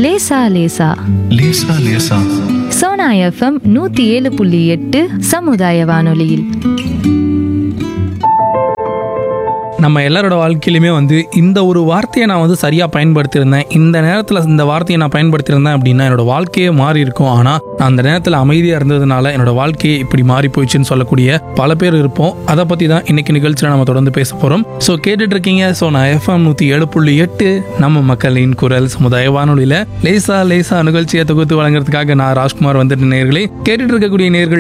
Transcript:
லேசா லேசா லேசா லேசா சோனா எஃப்எம் நூத்தி ஏழு புள்ளி எட்டு சமுதாய வானொலியில் நம்ம எல்லாரோட வாழ்க்கையிலுமே வந்து இந்த ஒரு வார்த்தையை நான் வந்து சரியாக பயன்படுத்தியிருந்தேன் இந்த நேரத்தில் இந்த வார்த்தையை நான் பயன்படுத்தியிருந்தேன் அப்படின்னா என்னோட வாழ்க்கையே மாறி இருக்கும் ஆனால் நான் அந்த நேரத்தில் அமைதியாக இருந்ததுனால என்னோட வாழ்க்கையே இப்படி மாறி போயிடுச்சுன்னு சொல்லக்கூடிய பல பேர் இருப்போம் அதை பற்றி தான் இன்னைக்கு நிகழ்ச்சியில் நம்ம தொடர்ந்து பேச போகிறோம் ஸோ கேட்டுட்டு இருக்கீங்க ஸோ நான் எஃப்எம் நூற்றி ஏழு புள்ளி எட்டு நம்ம மக்களின் குரல் சமுதாய வானொலியில் லேசா லேசா நிகழ்ச்சியை தொகுத்து வழங்குறதுக்காக நான் ராஜ்குமார் வந்துட்டு நேர்களே கேட்டுட்டு இருக்கக்கூடிய நேர்கள்